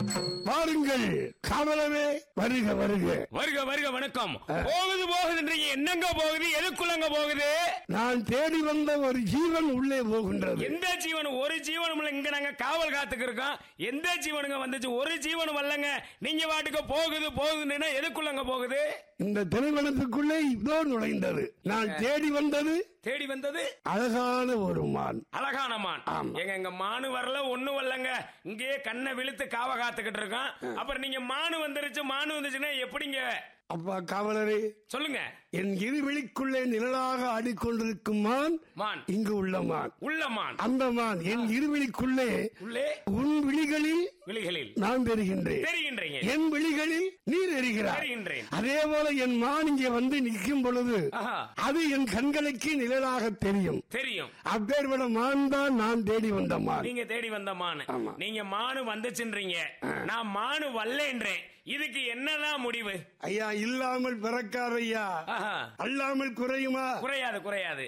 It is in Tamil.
வாருங்கள் காவலரே வருக வருக வருக வருக வணக்கம் போகுது போகுதுன்றீங்க என்னங்க போகுது எதுக்குள்ளங்க போகுது நான் தேடி வந்த ஒரு ஜீவன் உள்ளே போகின்றது எந்த ஜீவன் ஒரு ஜீவனும் இல்ல இங்க நாங்க காவல் காத்துக்கு இருக்கோம் எந்த ஜீவனுங்க வந்துச்சு ஒரு ஜீவனும் வரலங்க நீங்க வாட்டுக்கு போகுது போகுதுன்னா எதுக்குள்ளங்க போகுது இந்த திரைவனத்துக்குள்ளே இதோ நுழைந்தது நான் தேடி வந்தது தேடி வந்தது அழகான ஒரு மான் அழகான மான் ஆமா. எங்க இங்க மானு வரல ஒண்ணு வரலங்க இங்கேயே கண்ணை விழுத்து காவ காத்துக்கிட்டு இருக்கோம் அப்புறம் நீங்க மானு வந்துருச்சு மானு வந்துச்சுன்னா எப்படிங்க அப்பா காவலரே சொல்லுங்க என் இருவிழிக்குள்ளே நிழலாக ஆடிக்கொண்டிருக்கும் மான் மான் இங்கு உள்ள மான் உள்ள மான் அந்த மான் என் இருவிழிக்குள்ளே உள்ளே உன் விழிகளில் விழிகளில் நான் தெரிகின்றேன் தெரிகின்றீங்க என் விழிகளில் நீர் எறிகிறார் தெரிகின்றேன். அதே போல என் மான் இங்கே வந்து நிற்கும் பொழுது ஆஹா. அது என் கண்களுக்கு நிழலாக தெரியும் தெரியும் அப்பேற்பட மான் தான் நான் தேடி வந்த மான் நீங்க தேடி வந்த மானு ஆமா. நீங்க மானு வந்துச்சுன்றீங்க நான் மானு வரலன்றேன் இதுக்கு என்னதான் முடிவு ஐயா இல்லாமல் பிறக்காத ஐயா ஆஹா. அல்லாமல் குறையுமா குறையாது குறையாது